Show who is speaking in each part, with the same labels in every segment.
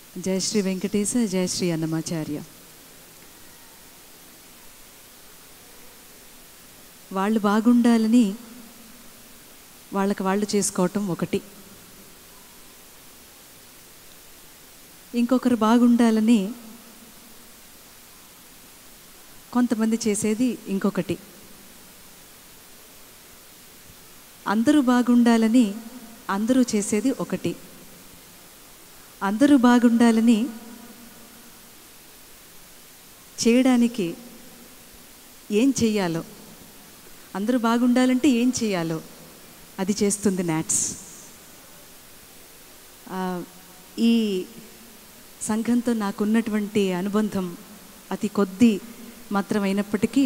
Speaker 1: జయ శ్రీ వెంకటేశ జయ శ్రీ అన్నమాచార్య వాళ్ళు బాగుండాలని వాళ్ళకి వాళ్ళు చేసుకోవటం ఒకటి ఇంకొకరు బాగుండాలని కొంతమంది చేసేది ఇంకొకటి అందరూ బాగుండాలని అందరూ చేసేది ఒకటి అందరూ బాగుండాలని చేయడానికి ఏం చెయ్యాలో అందరూ బాగుండాలంటే ఏం చేయాలో అది చేస్తుంది నాట్స్ ఆ, ఈ సంఘంతో నాకున్నటువంటి అనుబంధం అతి కొద్ది మాత్రమైనప్పటికీ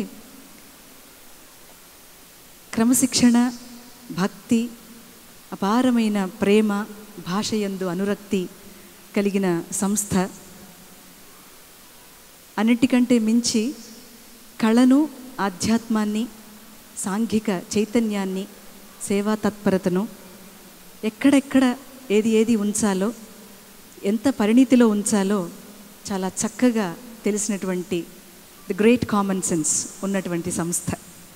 Speaker 1: క్రమశిక్షణ భక్తి అపారమైన ప్రేమ భాషయందు అనురక్తి కలిగిన సంస్థ అన్నిటికంటే మించి కళను ఆధ్యాత్మాన్ని సాంఘిక చైతన్యాన్ని సేవా తత్పరతను ఎక్కడెక్కడ ఏది ఏది ఉంచాలో ఎంత పరిణితిలో ఉంచాలో చాలా చక్కగా తెలిసినటువంటి ది గ్రేట్ కామన్ సెన్స్ ఉన్నటువంటి సంస్థ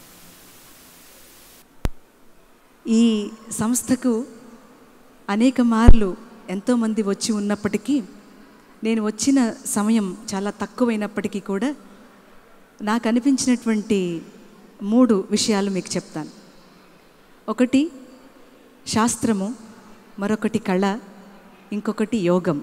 Speaker 1: ఈ సంస్థకు అనేక మార్లు ఎంతోమంది వచ్చి ఉన్నప్పటికీ నేను వచ్చిన సమయం చాలా తక్కువైనప్పటికీ కూడా నాకు అనిపించినటువంటి మూడు విషయాలు మీకు చెప్తాను ఒకటి శాస్త్రము మరొకటి కళ ఇంకొకటి యోగం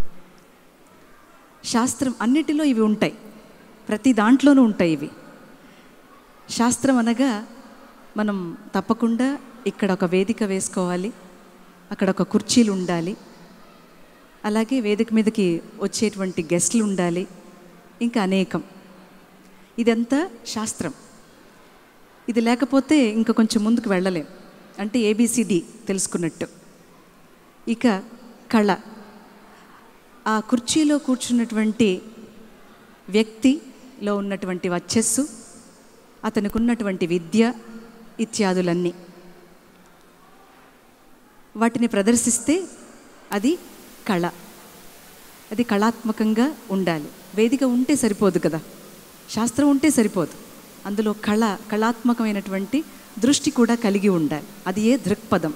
Speaker 1: శాస్త్రం అన్నిటిలో ఇవి ఉంటాయి ప్రతి దాంట్లోనూ ఉంటాయి ఇవి శాస్త్రం అనగా మనం తప్పకుండా ఇక్కడ ఒక వేదిక వేసుకోవాలి అక్కడ ఒక కుర్చీలు ఉండాలి అలాగే వేదిక మీదకి వచ్చేటువంటి గెస్ట్లు ఉండాలి ఇంకా అనేకం ఇదంతా శాస్త్రం ఇది లేకపోతే ఇంకా కొంచెం ముందుకు వెళ్ళలేం అంటే ఏబిసిడి తెలుసుకున్నట్టు ఇక కళ ఆ కుర్చీలో కూర్చున్నటువంటి వ్యక్తిలో ఉన్నటువంటి వచ్చస్సు అతనికి ఉన్నటువంటి విద్య ఇత్యాదులన్నీ వాటిని ప్రదర్శిస్తే అది కళ అది కళాత్మకంగా ఉండాలి వేదిక ఉంటే సరిపోదు కదా శాస్త్రం ఉంటే సరిపోదు అందులో కళ కళాత్మకమైనటువంటి దృష్టి కూడా కలిగి ఉండాలి అది ఏ దృక్పథం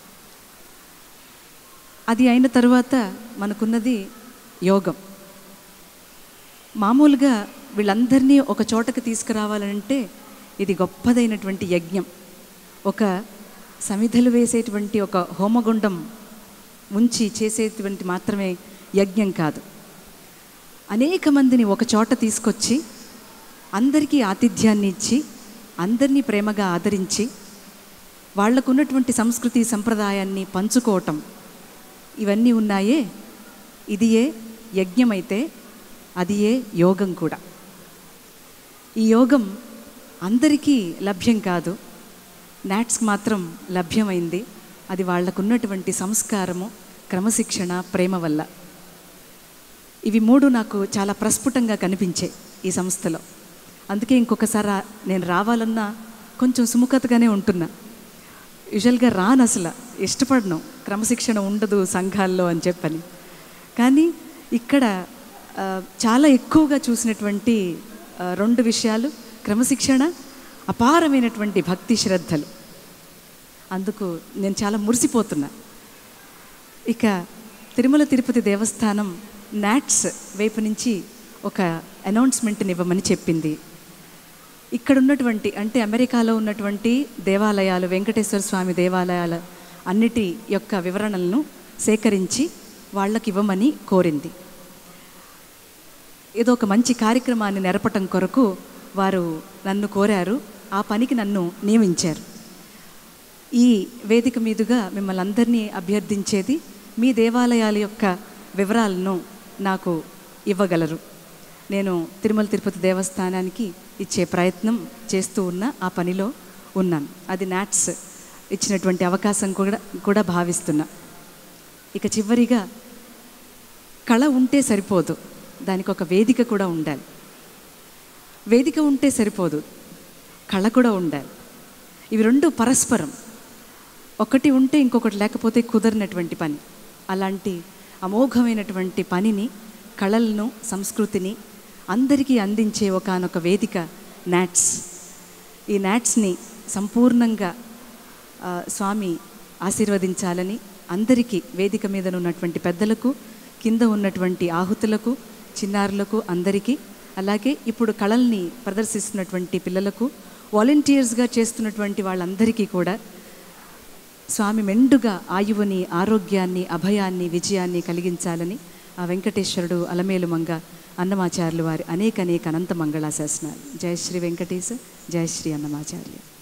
Speaker 1: అది అయిన తర్వాత మనకున్నది యోగం మామూలుగా వీళ్ళందరినీ ఒక చోటకి తీసుకురావాలంటే ఇది గొప్పదైనటువంటి యజ్ఞం ఒక సమిధలు వేసేటువంటి ఒక హోమగుండం ఉంచి చేసేటువంటి మాత్రమే యజ్ఞం కాదు అనేక మందిని ఒక చోట తీసుకొచ్చి అందరికీ ఆతిథ్యాన్ని ఇచ్చి అందరినీ ప్రేమగా ఆదరించి వాళ్లకున్నటువంటి సంస్కృతి సంప్రదాయాన్ని పంచుకోవటం ఇవన్నీ ఉన్నాయే ఇది ఏ యజ్ఞమైతే అది ఏ యోగం కూడా ఈ యోగం అందరికీ లభ్యం కాదు నాట్స్కి మాత్రం లభ్యమైంది అది వాళ్లకున్నటువంటి సంస్కారము క్రమశిక్షణ ప్రేమ వల్ల ఇవి మూడు నాకు చాలా ప్రస్ఫుటంగా కనిపించాయి ఈ సంస్థలో అందుకే ఇంకొకసారి రా- నేను రావాలన్నా కొంచెం సుముఖతగానే ఉంటున్నా యూజువల్గా రాను అసలు ఇష్టపడను క్రమశిక్షణ ఉండదు సంఘాల్లో అని చెప్పని కానీ ఇక్కడ ఆ, చాలా ఎక్కువగా చూసినటువంటి ఆ, రెండు విషయాలు క్రమశిక్షణ అపారమైనటువంటి భక్తి శ్రద్ధలు అందుకు నేను చాలా మురిసిపోతున్నా ఇక తిరుమల తిరుపతి దేవస్థానం నాట్స్ వైపు నుంచి ఒక అనౌన్స్మెంట్ని ఇవ్వమని చెప్పింది ఇక్కడ ఉన్నటువంటి అంటే అమెరికాలో ఉన్నటువంటి దేవాలయాలు వెంకటేశ్వర స్వామి దేవాలయాల అన్నిటి యొక్క వివరణలను సేకరించి వాళ్ళకి ఇవ్వమని కోరింది ఏదో ఒక మంచి కార్యక్రమాన్ని నెరపటం కొరకు వారు నన్ను కోరారు ఆ పనికి నన్ను నియమించారు ఈ వేదిక మీదుగా మిమ్మల్ని అందరినీ అభ్యర్థించేది మీ దేవాలయాల యొక్క వివరాలను నాకు ఇవ్వగలరు నేను తిరుమల తిరుపతి దేవస్థానానికి ఇచ్చే ప్రయత్నం చేస్తూ ఉన్న ఆ పనిలో ఉన్నాను అది నాట్స్ ఇచ్చినటువంటి అవకాశం కూడా కూడా భావిస్తున్నా ఇక చివరిగా కళ ఉంటే సరిపోదు దానికి ఒక వేదిక కూడా ఉండాలి వేదిక ఉంటే సరిపోదు కళ కూడా ఉండాలి ఇవి రెండు పరస్పరం ఒకటి ఉంటే ఇంకొకటి లేకపోతే కుదరినటువంటి పని అలాంటి అమోఘమైనటువంటి పనిని కళలను సంస్కృతిని అందరికీ అందించే ఒకానొక వేదిక నాట్స్ ఈ నాట్స్ని సంపూర్ణంగా ఆ, స్వామి ఆశీర్వదించాలని అందరికీ వేదిక మీద ఉన్నటువంటి పెద్దలకు కింద ఉన్నటువంటి ఆహుతులకు చిన్నారులకు అందరికీ అలాగే ఇప్పుడు కళల్ని ప్రదర్శిస్తున్నటువంటి పిల్లలకు వాలంటీర్స్గా చేస్తున్నటువంటి వాళ్ళందరికీ కూడా స్వామి మెండుగా ఆయువుని ఆరోగ్యాన్ని అభయాన్ని విజయాన్ని కలిగించాలని ఆ వెంకటేశ్వరుడు అలమేలు మంగ అన్నమాచార్యులు వారి అనేక అనేక అనంత మంగళాశాసనాలు జయ శ్రీ వెంకటేశ జయ శ్రీ అన్నమాచార్య